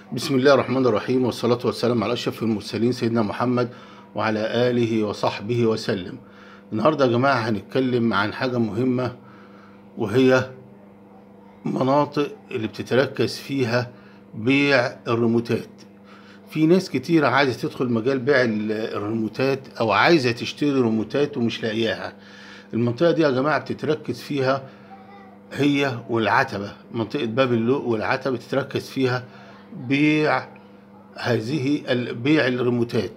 بسم الله الرحمن الرحيم والصلاة والسلام على أشرف المرسلين سيدنا محمد وعلى آله وصحبه وسلم النهاردة يا جماعة هنتكلم عن حاجة مهمة وهي مناطق اللي بتتركز فيها بيع الريموتات في ناس كتيرة عايزة تدخل مجال بيع ال- الريموتات أو عايزة تشتري ريموتات ومش لاقياها المنطقة دي يا جماعة بتتركز فيها هي والعتبة منطقة باب اللوق والعتبة بتتركز فيها بيع هذه ال- بيع الريموتات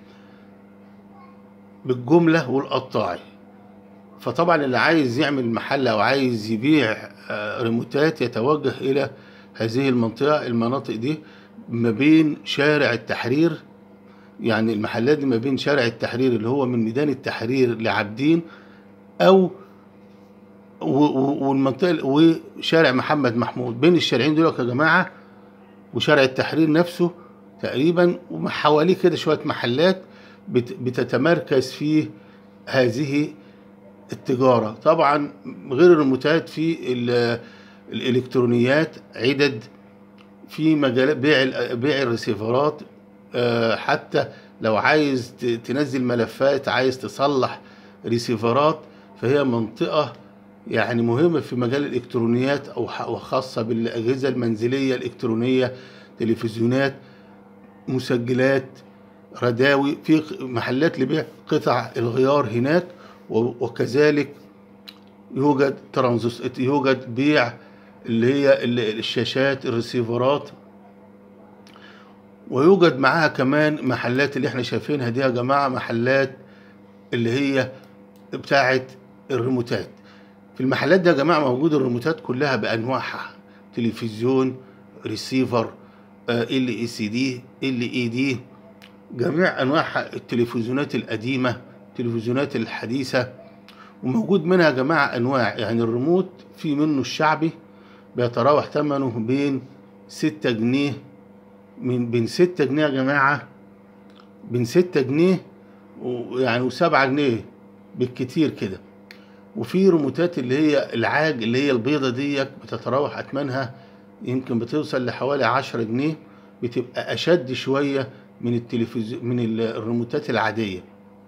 بالجملة والقطاعي فطبعا اللي عايز يعمل محل او عايز يبيع آه، ريموتات يتوجه الى هذه المنطقة المناطق دي ما بين شارع التحرير يعني المحلات دي ما بين شارع التحرير اللي هو من ميدان التحرير لعابدين او و- و- والمنطقة وشارع محمد محمود بين الشارعين دول يا جماعة وشارع التحرير نفسه تقريبا وحواليه كده شوية محلات بت- بتتمركز فيه هذه التجارة طبعا غير الريموتات في ال- الإلكترونيات عدد في مجالات بيع ال- بيع الريسيفرات آه، حتى لو عايز ت- تنزل ملفات عايز تصلح ريسيفرات فهي منطقة يعني مهمة في مجال الإلكترونيات أو ح- وخاصة بالأجهزة المنزلية الإلكترونية تلفزيونات مسجلات رداوي في محلات لبيع قطع الغيار هناك و- وكذلك يوجد ترانزس يوجد بيع اللي هي ال- الشاشات الريسيفرات ويوجد معاها كمان محلات اللي احنا شايفينها دي يا جماعة محلات اللي هي بتاعت الريموتات في المحلات دي يا جماعة موجود الريموتات كلها بأنواعها تلفزيون ريسيفر ال اي سي دي ال اي دي جميع انواع التلفزيونات القديمه التلفزيونات الحديثه وموجود منها يا جماعه انواع يعني الريموت في منه الشعبي بيتراوح ثمنه بين 6 جنيه من بين 6 جنيه يا جماعه بين 6 جنيه ويعني و7 جنيه بالكتير كده وفي ريموتات اللي هي العاج اللي هي البيضه ديت بتتراوح اثمانها يمكن بتوصل لحوالي 10 جنيه بتبقى اشد شويه من التلفزيون من ال- الريموتات العاديه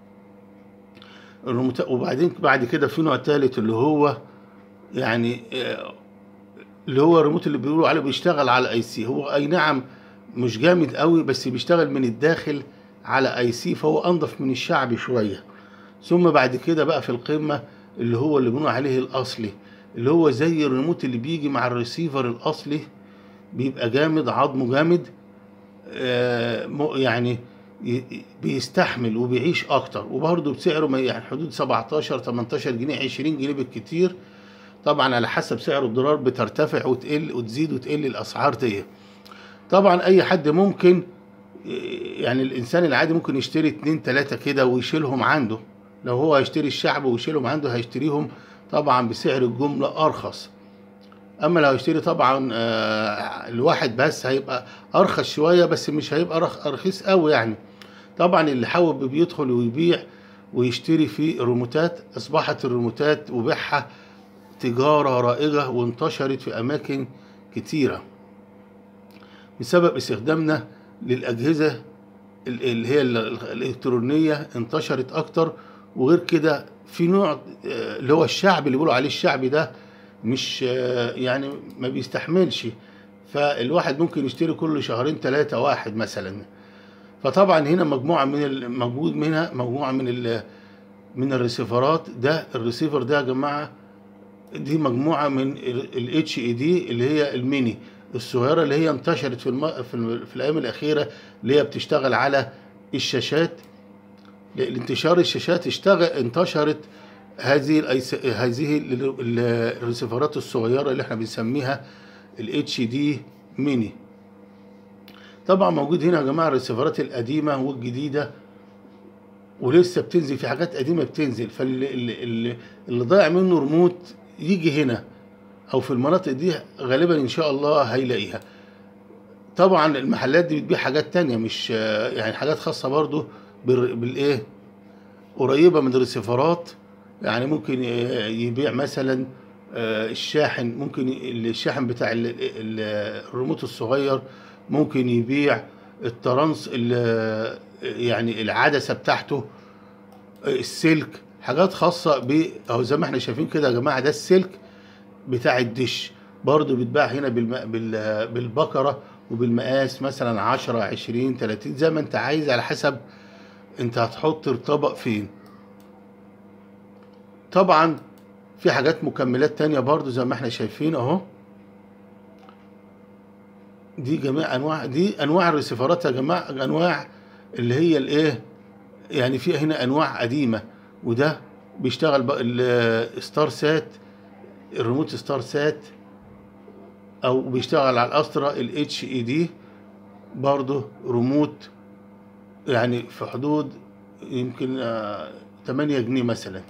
الريموتات وبعدين بعد كده في نوع ثالث اللي هو يعني آه، اللي هو الريموت اللي بيقولوا عليه بيشتغل على اي سي هو اي نعم مش جامد قوي بس بيشتغل من الداخل على اي سي فهو انضف من الشعبي شويه ثم بعد كده بقى في القمه اللي هو اللي بنقول عليه الاصلي اللي هو زي الريموت اللي بيجي مع الريسيفر الاصلي بيبقى جامد عظمه جامد آه، م- يعني ي- بيستحمل وبيعيش اكتر وبرضه بسعره ما يعني حدود 17 18 جنيه 20 جنيه بالكتير طبعا على حسب سعر الدولار بترتفع وتقل وتزيد وتقل الاسعار دي طبعا اي حد ممكن يعني الانسان العادي ممكن يشتري اتنين تلاتة كده ويشيلهم عنده لو هو هيشتري الشعب ويشيلهم عنده هيشتريهم طبعا بسعر الجملة ارخص اما لو هيشتري طبعا آه، الواحد بس هيبقى ارخص شوية بس مش هيبقى رخ- رخيص قوي يعني طبعا اللي حابب بيدخل ويبيع ويشتري في ريموتات اصبحت الريموتات وبيعها تجارة رائجة وانتشرت في اماكن كتيرة بسبب استخدامنا للأجهزة ال- اللي هي ال- ال- الإلكترونية انتشرت أكتر وغير كده في نوع آه، اللي هو الشعبي اللي بيقولوا عليه الشعبي ده مش آه، يعني ما بيستحملش فالواحد ممكن يشتري كل شهرين ثلاثة واحد مثلا فطبعا هنا مجموعة من ال- موجود منها مجموعة من ال من الريسيفرات ده الريسيفر ده يا جماعة دي مجموعة من الاتش اي دي اللي هي الميني الصغيرة اللي هي انتشرت في الم... في, الم... في الأيام الأخيرة اللي هي بتشتغل على الشاشات لانتشار الشاشات اشتغل انتشرت هذه الأيس... هذه ال- ال- الريسيفرات الصغيرة اللي احنا بنسميها الاتش دي ميني طبعا موجود هنا يا جماعة الريسيفرات القديمة والجديدة ولسه بتنزل في حاجات قديمه بتنزل فاللي اللي, اللي, اللي ضايع منه ريموت يجي هنا او في المناطق دي غالبا ان شاء الله هيلاقيها طبعا المحلات دي بتبيع حاجات تانية مش آه، يعني حاجات خاصه برضو بال- بالايه قريبه من الريسيفرات يعني ممكن آه، يبيع مثلا آه، الشاحن ممكن ي- الشاحن بتاع ال- ال- الريموت الصغير ممكن يبيع الترانس ال- يعني العدسه بتاعته السلك حاجات خاصه ب اهو زي ما احنا شايفين كده يا جماعه ده السلك بتاع الدش برضه بيتباع هنا بالم... بال... بالبكره وبالمقاس مثلا 10 20 30 زي ما انت عايز على حسب انت هتحط الطبق فين طبعا في حاجات مكملات تانية برضو زي ما احنا شايفين اهو دي جميع انواع دي انواع الريسيفرات يا جماعه انواع اللي هي الايه يعني في هنا انواع قديمه وده بيشتغل بقى الستار سات الريموت ستار سات او بيشتغل على الاسطره الاتش اي دي برضه ريموت يعني في حدود يمكن آه، 8 جنيه مثلا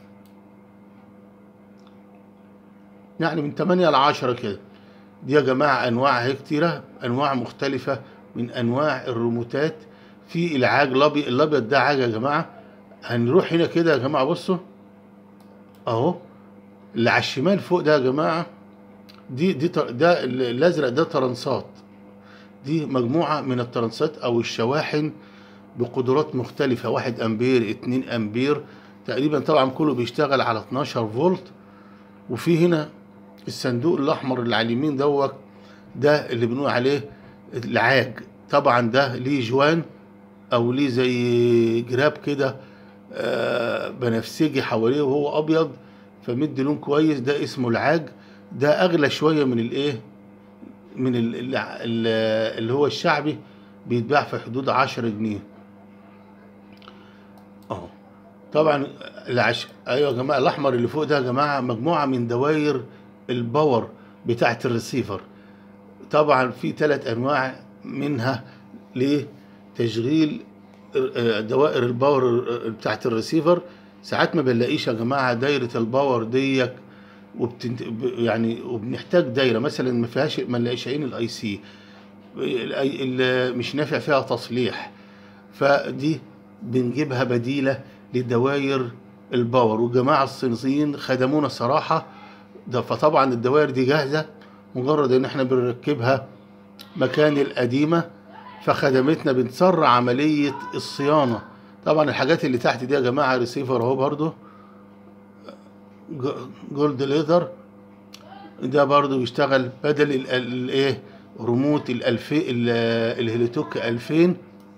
يعني من 8 ل 10 كده دي يا جماعه انواع هي كتيره انواع مختلفه من انواع الريموتات في العاج الابيض الابيض ده عاج يا جماعه هنروح هنا كده يا جماعه بصوا اهو اللي على الشمال فوق ده يا جماعه دي دي تر- ده ال- الازرق ده ترانسات دي مجموعه من الترانسات او الشواحن بقدرات مختلفه 1 امبير 2 امبير تقريبا طبعا كله بيشتغل على 12 فولت وفي هنا الصندوق الاحمر اللي على اليمين دوت ده اللي بنقول عليه العاج طبعا ده ليه جوان او ليه زي جراب كده آه، بنفسجي حواليه وهو ابيض فمدي لون كويس ده اسمه العاج ده اغلى شويه من الايه من ال- ال- ال- اللي هو الشعبي بيتباع في حدود 10 جنيه اهو طبعا العش... ايوه يا جماعه الاحمر اللي فوق ده يا جماعه مجموعه من دوائر الباور بتاعه الريسيفر طبعا في ثلاث انواع منها لتشغيل آه، دوائر الباور بتاعه الريسيفر ساعات ما بنلاقيش يا جماعه دايره الباور ديك وبتنت... ب- يعني وبنحتاج دايره مثلا ما فيهاش ما نلاقيش عين الاي سي الأي- ال- مش نافع فيها تصليح فدي بنجيبها بديله لدوائر الباور والجماعه الصينيين خدمونا صراحه ده فطبعا الدوائر دي جاهزه مجرد ان احنا بنركبها مكان القديمه فخدمتنا بنسرع عمليه الصيانه طبعا الحاجات اللي تحت دي يا جماعه ريسيفر اهو برضو ج- جولد ليذر ده برضو بيشتغل بدل ال- ال- الايه ريموت الالفي ال- الهيليتوك 2000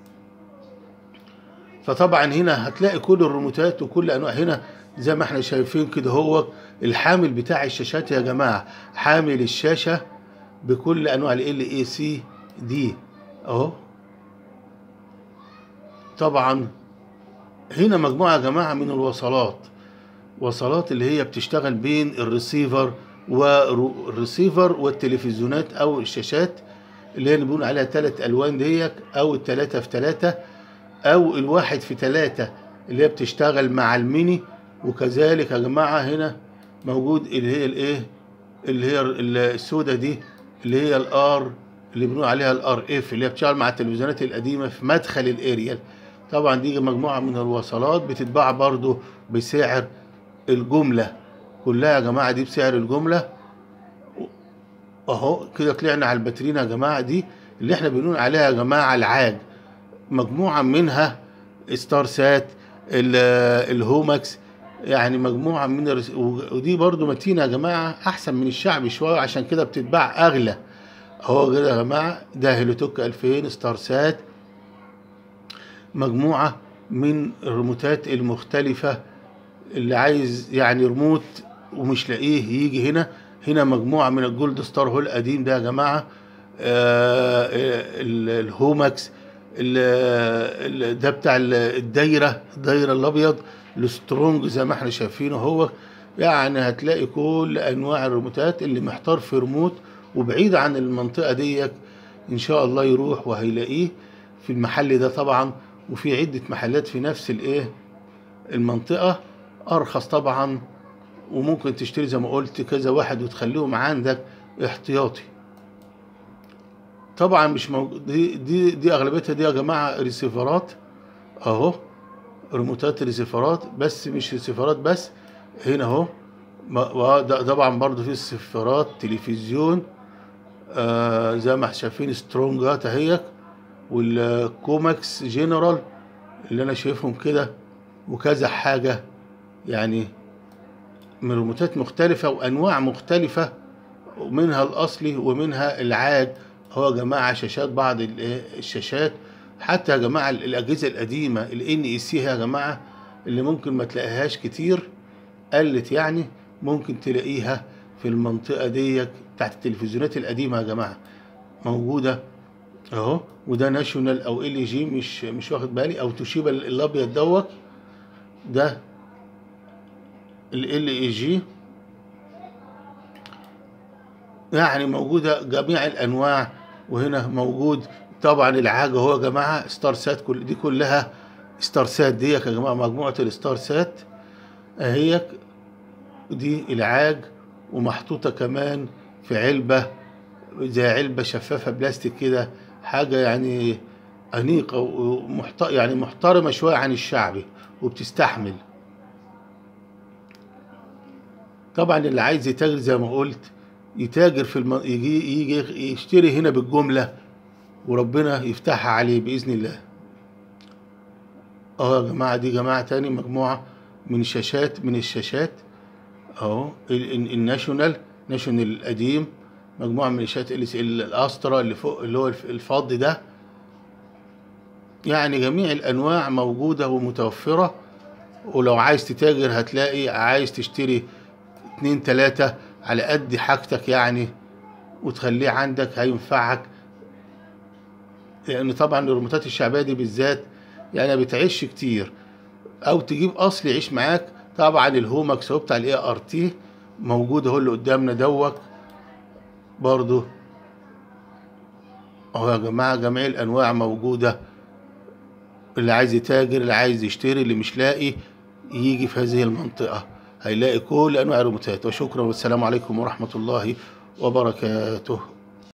فطبعا هنا هتلاقي كل الريموتات وكل انواع هنا زي ما احنا شايفين كده هو الحامل بتاع الشاشات يا جماعه حامل الشاشه بكل انواع ال اي سي دي اهو طبعا هنا مجموعه يا جماعه من الوصلات وصلات اللي هي بتشتغل بين الريسيفر والريسيفر والتلفزيونات او الشاشات اللي هي اللي بنقول عليها ثلاث الوان ديك او الثلاثه في ثلاثه او الواحد في ثلاثه اللي هي بتشتغل مع الميني وكذلك يا جماعه هنا موجود اللي هي الايه اللي هي السوداء دي اللي هي الار اللي بنقول عليها الار اف اللي هي بتشتغل مع التلفزيونات القديمه في مدخل الاريال طبعا دي مجموعه من الوصلات بتتباع برضو بسعر الجمله كلها يا جماعه دي بسعر الجمله اهو كده طلعنا على الباترينا يا جماعه دي اللي احنا بنقول عليها يا جماعه العاج مجموعه منها ستار سات ال- الهوماكس يعني مجموعه من الرس... ودي برضو متينه يا جماعه احسن من الشعبي شويه عشان كده بتتباع اغلى اهو كده يا جماعه ده هيلوتوك 2000 ستار سات مجموعه من الريموتات المختلفه اللي عايز يعني ريموت ومش لاقيه يجي هنا هنا مجموعه من الجولد ستار هو القديم ده يا جماعه آه ال- الهوماكس ال- ال- ده بتاع ال- الدايره الدايره الابيض السترونج زي ما احنا شايفينه هو يعني هتلاقي كل انواع الريموتات اللي محتار في ريموت وبعيد عن المنطقه ديت ان شاء الله يروح وهيلاقيه في المحل ده طبعا وفي عده محلات في نفس الايه المنطقه ارخص طبعا وممكن تشتري زي ما قلت كذا واحد وتخليهم عندك احتياطي طبعا مش موجود دي دي دي اغلبيتها دي يا جماعه ريسيفرات اهو ريموتات ريسيفرات بس مش ريسيفرات بس هنا اهو ما- وده طبعا برضو في ريسيفرات تلفزيون آه زي ما احنا شايفين سترونجات اهيك والكوماكس جنرال اللي انا شايفهم كده وكذا حاجة يعني من ريموتات مختلفة وانواع مختلفة ومنها الاصلي ومنها العاد هو يا جماعة شاشات بعض ال- الشاشات حتى يا جماعة الاجهزة القديمة الان اي سي يا جماعة اللي ممكن ما تلاقيهاش كتير قلت يعني ممكن تلاقيها في المنطقة ديت بتاعت التلفزيونات القديمة يا جماعة موجودة اهو وده ناشونال او ال جي مش مش واخد بالي او توشيبا الابيض دوت ده ال اي جي يعني موجودة جميع الانواع وهنا موجود طبعا العاجة هو يا جماعة ستار سات كل دي كلها ستار سات دي يا جماعة مجموعة الستار سات اهيك دي العاج ومحطوطة كمان في علبة زي علبة شفافة بلاستيك كده حاجة يعني أنيقة ومحت... يعني محترمة شوية عن الشعبي وبتستحمل طبعا اللي عايز يتاجر زي ما قلت يتاجر في الم... يجي يجي يشتري هنا بالجملة وربنا يفتحها عليه بإذن الله اه يا جماعة دي جماعة تاني مجموعة من الشاشات من الشاشات اهو ال- ال- الناشونال ناشونال القديم مجموعة من الشاشات ال- ال- الاسترا اللي فوق اللي هو الف- الفضي ده يعني جميع الانواع موجودة ومتوفرة ولو عايز تتاجر هتلاقي عايز تشتري اتنين تلاتة على قد حاجتك يعني وتخليه عندك هينفعك لان طبعا الريموتات الشعبيه دي بالذات يعني ما بتعيش كتير او تجيب اصل يعيش معاك طبعا الهومكس هو بتاع الاي ار تي موجود اهو اللي قدامنا دوت برضو اهو يا جماعه جميع الانواع موجوده اللي عايز يتاجر اللي عايز يشتري اللي مش لاقي يجي في هذه المنطقه هيلاقي كل انواع الريموتات وشكرا والسلام عليكم ورحمه الله وبركاته